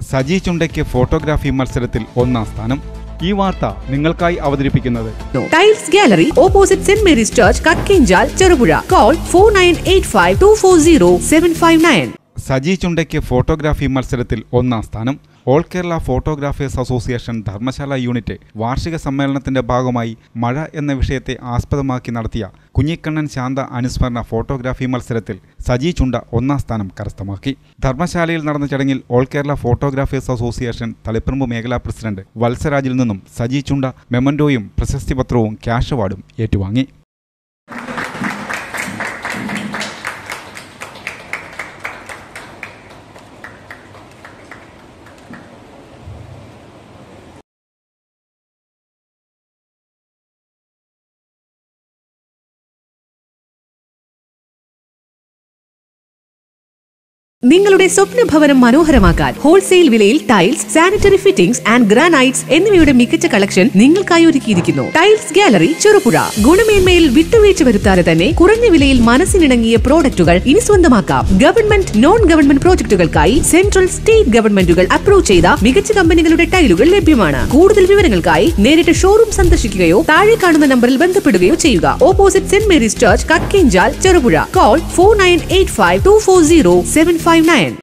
സജി ചുണ്ടയ്ക്ക് ഫോട്ടോഗ്രാഫി മത്സരത്തിൽ ഒന്നാം സ്ഥാനം ഈ വാർത്ത നിങ്ങൾക്കായി അവതരിപ്പിക്കുന്നത് tiles gallery opposite Saint Mary's church Kakkinchal Cherupuzha call four nine eight five two four zero seven five nine Saji ചുണ്ടയ്ക്ക് ഫോട്ടോഗ്രാഫി മത്സരത്തിൽ ഒന്നാം സ്ഥാനം all Kerala photographers association Dharmasala unit വാർഷിക സമ്മേളനത്തിന്റെ ഭാഗമായി മഴ എന്ന വിഷയത്തെ ആസ്പദമാക്കി നടത്തിയ കുഞ്ഞിക്കണ്ണൻ ശാന്ത അനുസ്മരണ ഫോട്ടോഗ്രാഫി മത്സരത്തിൽ സജി ചുണ്ട ഒന്നാം സ്ഥാനം കരസ്ഥമാക്കി ധർമ്മശാലയിൽ നടന്ന ചടങ്ങിൽ all Kerala photographers association Taliparamba മേഖലാ പ്രസിഡന്റ് വത്സരാജിൽ നിന്നും സജി ചുണ്ട മെമന്റോയും പ്രശസ്തി പത്രവും ക്യാഷ് അവാർഡും ഏറ്റുവാങ്ങി നിങ്ങളുടെ സ്വപ്ന ഭവനം മനോഹരമാക്കാൻ ഹോൾസെയിൽ വിലയിൽ tiles sanitary fittings and granites എന്നിവയുടെ മികച്ച കളക്ഷൻ നിങ്ങൾക്കായി ഒരുക്കിയിരിക്കുന്നു ടൈൽസ് ഗാലറി ചെറുപുഴ ഗുണമേന്മയിൽ വിട്ടുവീഴ്ച വരുത്താതെ തന്നെ കുറഞ്ഞ വിലയിൽ മനസ്സിനിണങ്ങിയ പ്രോഡക്റ്റുകൾ ഇനി സ്വന്തമാക്കാം ഗവൺമെന്റ് നോൺ ഗവൺമെന്റ് പ്രോജക്റ്റുകൾക്കായി സെൻട്രൽ സ്റ്റേറ്റ് ഗവൺമെന്റുകൾ അപ്രൂവ് ചെയ്ത മികച്ച കമ്പനികളുടെ ടൈലുകൾ ലഭ്യമാണ് കൂടുതൽ വിവരങ്ങൾക്കായി നേരിട്ട് ഷോറൂം സന്ദർശിക്കുകയോ താഴെ കാണുന്ന നമ്പറിൽ ബന്ധപ്പെടുകയോ ചെയ്യുക opposite Saint Mary's church Kakkinchal Cherupuzha call four nine eight five two four zero seven five nine